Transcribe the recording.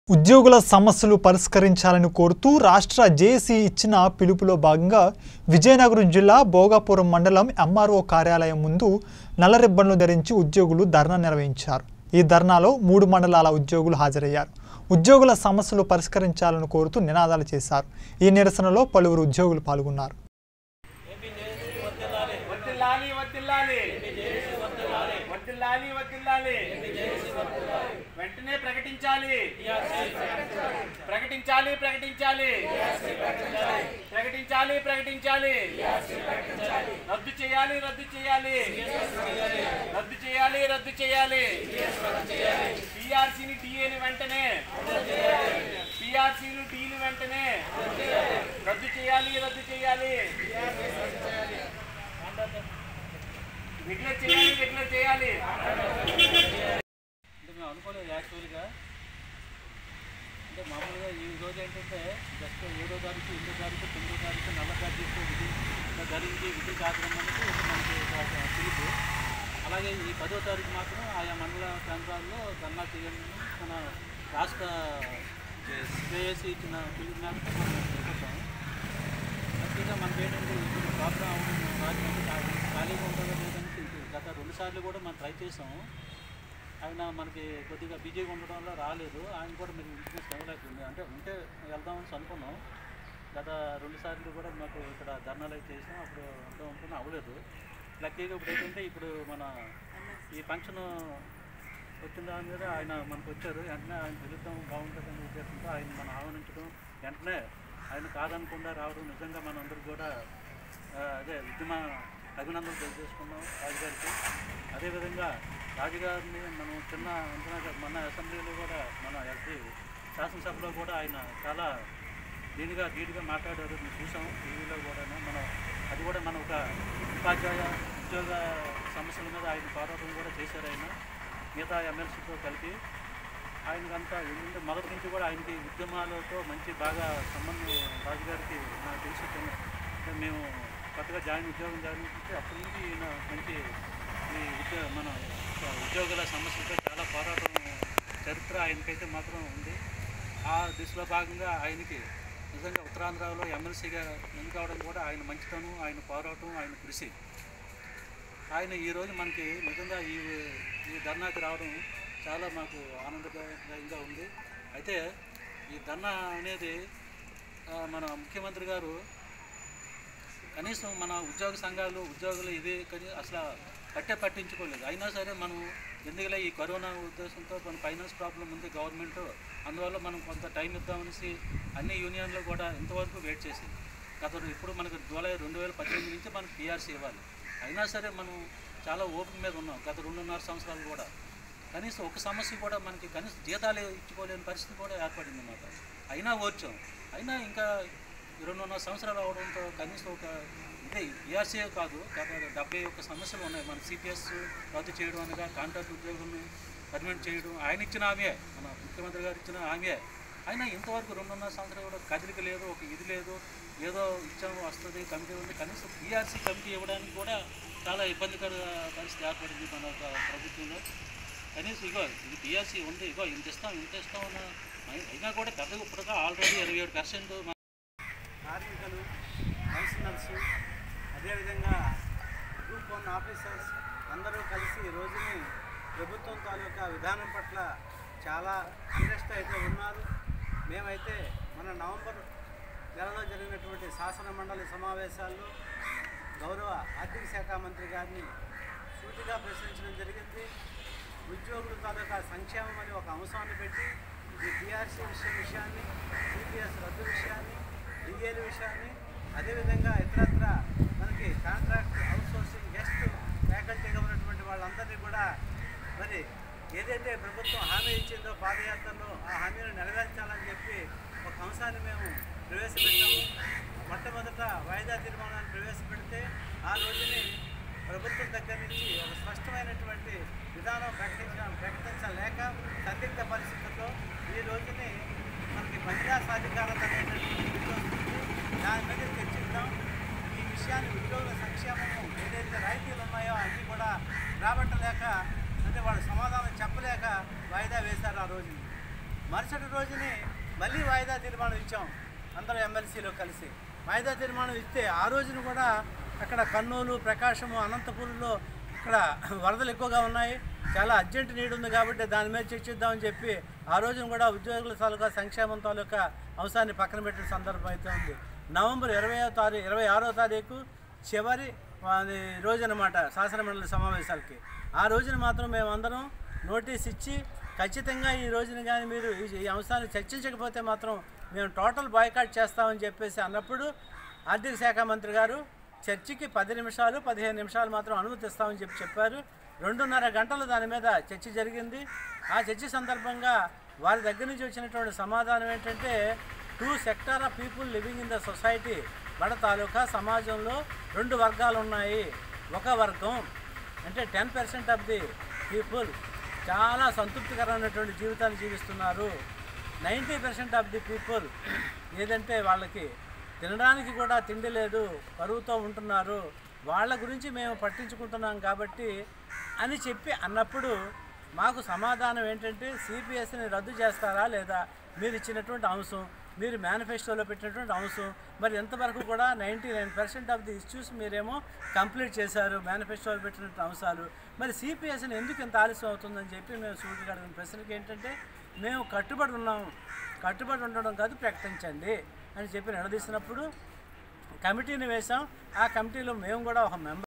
ఉద్యోగుల సమస్యలు పరిష్కరించాలని కోరుతూ రాష్ట్ర జేఏసీ ఇచ్చిన పిలుపులో భాగంగా విజయనగరం జిల్లా భోగాపురం మండలం ఎంఆర్ఓ కార్యాలయం ముందు నల్ల రిబ్బన్లు ధరించి ఉద్యోగులు ధర్నా నిర్వహించారు ఈ ధర్నాలో మూడు మండలాల ఉద్యోగులు హాజరయ్యారు ఉద్యోగుల సమస్యలు పరిష్కరించాలని కోరుతూ నినాదాలు చేశారు ఈ నిరసనలో పలువురు ఉద్యోగులు పాల్గొన్నారు వర్దిల్లాలి వర్దిల్లాలి వర్దిల్లాలి వర్దిల్లాలి వెంటనే ప్రకటించాలి ప్రకటించాలి ప్రకటించాలి ప్రకటించాలి ప్రకటించాలి రద్దు చేయాలి రద్దు చేయాలి రద్దు చేయాలి రద్దు చేయాలి పిఆర్సీని డిఏని వెంటనే పిఆర్సీలు డీలు వెంటనే రద్దు చేయాలి రద్దు చేయాలి రెగ్యులర్ చేయాలి రెగ్యులర్ చేయాలి అంటే మేము అనుకోలేదు యాక్చువల్గా అంటే మామూలుగా ఈ రోజు ఏంటంటే జస్ట్ ఏడో తారీఖు ఎనిమిదో తారీఖు తొమ్మిదో తారీఖు నల్ల తారీఖు విధి ఇలా ధరించి విధి కార్యక్రమం అనేది ఒక మనకి ఒక పిలుపు అలాగే ఈ పదో తారీఖు మాత్రం ఆయా మండల కేంద్రాల్లో ధర్నా చేయాలని మన రాష్ట్ర జేఏసీ ఇచ్చిన పిలుపు మేరకు మనం చేపట్టాము ముఖ్యంగా మనకి ఏంటంటే ఇప్పుడు ప్రాబ్లం అవడం రాజమండ్రి ఖాళీగా ఉంటుందో లేదని తెలుసు. గత రెండు సార్లు కూడా మనం ట్రై చేసాము ఆయన మనకి కొద్దిగా బిజీగా ఉండడం వల్ల రాలేదు ఆయన కూడా మీరు ఇంటికి ఇవ్వలేకపోయింది అంటే ఉంటే వెళ్దామని అనుకున్నాం గత రెండు సార్లు కూడా మాకు ఇక్కడ ధర్నాలు అయితే చేసాం అప్పుడు అంతా ఉంటున్నా అవ్వలేదు లక్కీగా ఇప్పుడు ఏంటంటే ఇప్పుడు మన ఈ ఫంక్షన్ వచ్చిన దాని మీద ఆయన మనకు వచ్చారు వెంటనే ఆయన పిలుద్దాం బాగుంటుందని ఉద్దేశంతో ఆయన మనం ఆహ్వానించడం వెంటనే ఆయన కాదనకుండా రావడం నిజంగా మనందరికి కూడా ఆ, అదే ఉద్యమ అభినందనలు తెలియజేసుకున్నాం రాజుగారికి అదేవిధంగా రాజుగారిని మనం చిన్న అంచనా మన అసెంబ్లీలో కూడా మన ఎస్పీ శాసనసభలో కూడా ఆయన చాలా దీనిగా ధీటుగా మాట్లాడారు మేము చూసాం టీవీలో కూడా మనం అది కూడా మన ఒక ఉపాధ్యాయ ఉద్యోగ సమస్యల మీద ఆయన పోరాటం కూడా చేశారు ఆయన మిగతా ఎమ్మెల్సీతో కలిపి ఆయనకంతా ఏంటంటే మొదటి నుంచి కూడా ఆయనకి ఉద్యమాలతో మంచి బాగా సంబంధం రాజుగారికి నాకు తెలిసి చిన్న- అంటే మేము కొత్తగా జాయిన్ ఉద్యోగం జాయిన్ చేస్తే అప్పటి నుంచి ఈయన మంచి ఈ ఉద్యోగ మన ఉద్యోగుల సమస్యలపై చాలా పోరాటం చరిత్ర ఆయనకైతే మాత్రం ఉంది ఆ దిశలో భాగంగా ఆయనకి నిజంగా ఉత్తరాంధ్రలో ఎమ్మెల్సీగా ఎన్నుకోవడం కూడా ఆయన మంచితనం ఆయన పోరాటం ఆయన కృషి ఆయన ఈరోజు మనకి నిజంగా ఈ ఈ ధర్నాకి రావడం చాలా మాకు ఆనందదాయకంగా ఉంది అయితే ఈ ధర్నా అనేది ఆ, మన ముఖ్యమంత్రి గారు కనీసం మన ఉద్యోగ సంఘాలు ఉద్యోగులు ఇది కానీ అసలు పట్టే పట్టించుకోలేదు అయినా సరే మనం ఎందుకులే ఈ కరోనా ఉద్దేశంతో మన ఫైనాన్స్ ప్రాబ్లం ఉంది గవర్నమెంట్ అందువల్ల మనం కొంత టైం ఇద్దామనేసి అన్ని యూనియన్లు కూడా ఇంతవరకు వెయిట్ చేసింది గత ఇప్పుడు మనకు జూలై రెండు వేల పద్దెనిమిది నుంచి మనకు పిఆర్సీ ఇవ్వాలి అయినా సరే మనం చాలా ఓపిక మీద ఉన్నాం గత రెండున్నర సంవత్సరాలు కూడా కనీసం ఒక సమస్య కూడా మనకి కనీసం జీతాలు ఇచ్చుకోలేని పరిస్థితి కూడా ఏర్పడింది అన్నమాట అయినా ఓర్చాం అయినా ఇంకా రెండున్నర సంవత్సరాలు అవడంతో కనీసం ఒక అంటే ఈఆర్సీ కాదు గత డెబ్బై ఒక్క సమస్యలు ఉన్నాయి మన సిపిఎస్ రద్దు చేయడం అనగా కాంట్రాక్ట్ ఉద్యోగులను పర్మనెంట్ చేయడం ఆయన ఇచ్చిన హామీ మన ముఖ్యమంత్రి గారు ఇచ్చిన హామీ అయినా ఇంతవరకు రెండున్నర సంవత్సరాలు కూడా కదిలిక లేదు ఒక ఇది లేదు ఏదో ఇచ్చాము వస్తుంది కమిటీ ఉంది కనీసం పిఆర్సీ కమిటీ ఇవ్వడానికి కూడా చాలా ఇబ్బందికర పరిస్థితి ఏర్పడింది మన యొక్క ప్రభుత్వంలో కనీసం ఇగో ఇది పిఆర్సీ ఉంది ఇగో ఇంత ఇస్తాం ఇంత ఇస్తాం అన్న అయినా కూడా పెద్దగా ఇప్పటిగా ఆల్రెడీ ఇరవై ఏడు పర్సెంట్ కార్మికులు పెన్షనర్స్ అదేవిధంగా గ్రూప్ వన్ ఆఫీసర్స్ అందరూ కలిసి ఈ రోజుని ప్రభుత్వం తాలూకా విధానం పట్ల చాలా ఇంట్రెస్ట్ అయితే ఉన్నారు మేమైతే మన నవంబర్ నెలలో జరిగినటువంటి శాసన మండలి సమావేశాల్లో గౌరవ ఆర్థిక శాఖ మంత్రి గారిని సూటిగా ప్రశ్నించడం జరిగింది ఉద్యోగుల తాలూకా సంక్షేమం అని ఒక అంశాన్ని పెట్టి ఈ టీఆర్సీ విషయం విషయాన్ని సిపిఎస్ రద్దు విషయాన్ని డిఏల విషయాన్ని అదేవిధంగా ఇతరత్ర మనకి కాంట్రాక్ట్ అవుట్సోర్సింగ్ గెస్ట్ ఫ్యాకల్టీగా ఉన్నటువంటి వాళ్ళందరినీ కూడా మరి ఏదైతే ప్రభుత్వం హామీ ఇచ్చిందో పాదయాత్రలో ఆ హామీని నెరవేర్చాలని చెప్పి ఒక అంశాన్ని మేము ప్రవేశపెట్టాము మొట్టమొదట వాయిదా తీర్మానాన్ని ప్రవేశపెడితే ఆ రోజుని ప్రభుత్వం దగ్గర నుంచి ఒక స్పష్టమైనటువంటి విధానం ప్రకటించ ప్రకటించలేక సందిగ్ధ పరిస్థితుల్లో ఈ రోజుని మనకి మహిళా సాధికారత అనేటటువంటి బిల్లు వస్తుంది దాని మీద చర్చిద్దాం ఈ విషయాన్ని ఉద్యోగుల సంక్షేమము ఏదైతే రాయితీలు ఉన్నాయో అన్నీ కూడా రాబట్టలేక అంటే వాళ్ళు సమాధానం చెప్పలేక వాయిదా వేశారు ఆ రోజుని మరుసటి రోజునే మళ్ళీ వాయిదా తీర్మానం ఇచ్చాం అందరూ ఎమ్మెల్సీలో కలిసి వాయిదా తీర్మానం ఇస్తే ఆ రోజున కూడా అక్కడ కర్నూలు ప్రకాశము అనంతపురంలో ఇక్కడ వరదలు ఎక్కువగా ఉన్నాయి చాలా అర్జెంట్ నీడ్ ఉంది కాబట్టి దాని మీద చర్చిద్దామని చెప్పి ఆ రోజున కూడా ఉద్యోగుల తాలూకా సంక్షేమం తాలూకా అంశాన్ని పక్కన పెట్టిన సందర్భం అయితే ఉంది నవంబర్ ఇరవై తారీఖు ఇరవై ఆరో తారీఖు చివరి అది రోజు అనమాట శాసనమండలి సమావేశాలకి ఆ రోజున మాత్రం మేమందరం నోటీస్ ఇచ్చి ఖచ్చితంగా ఈ రోజున కానీ మీరు ఈ- ఈ అంశాన్ని చర్చించకపోతే మాత్రం మేము టోటల్ బాయ్కాట్ చేస్తామని చెప్పేసి అన్నప్పుడు ఆర్థిక శాఖ మంత్రి గారు చర్చికి పది నిమిషాలు పదిహేను నిమిషాలు మాత్రం అనుమతిస్తామని చెప్పి చెప్పారు రెండున్నర గంటలు దాని మీద చర్చ జరిగింది ఆ చర్చ సందర్భంగా వారి దగ్గర నుంచి వచ్చినటువంటి సమాధానం ఏంటంటే two sector of people living in the society బడ తాలూకా సమాజంలో రెండు వర్గాలు ఉన్నాయి ఒక వర్గం అంటే ten percent of the people చాలా సంతృప్తికరమైనటువంటి జీవితాన్ని జీవిస్తున్నారు ninety percent of the people ఏదంటే వాళ్ళకి తినడానికి కూడా తిండి లేదు కరువుతో ఉంటున్నారు వాళ్ళ గురించి మేము పట్టించుకుంటున్నాం కాబట్టి అని చెప్పి అన్నప్పుడు మాకు సమాధానం ఏంటంటే సిపిఎస్ని రద్దు చేస్తారా లేదా మీరు ఇచ్చినటువంటి అంశం మీరు మేనిఫెస్టోలో పెట్టినటువంటి అంశం మరి ఎంతవరకు కూడా ninety nine percent of the issues మీరేమో కంప్లీట్ చేశారు మేనిఫెస్టోలో పెట్టినటువంటి అంశాలు మరి సిపిఎస్ని ఎందుకు ఇంత ఆలస్యం అవుతుందని చెప్పి మేము సూటిగా అడిగిన ప్రశ్నకి ఏంటంటే మేము కట్టుబడి ఉన్నాం కట్టుబడి ఉండడం కాదు ప్రకటించండి అని చెప్పి నిలదీసినప్పుడు కమిటీని వేశాం ఆ కమిటీలో మేము కూడా ఒక మెంబర్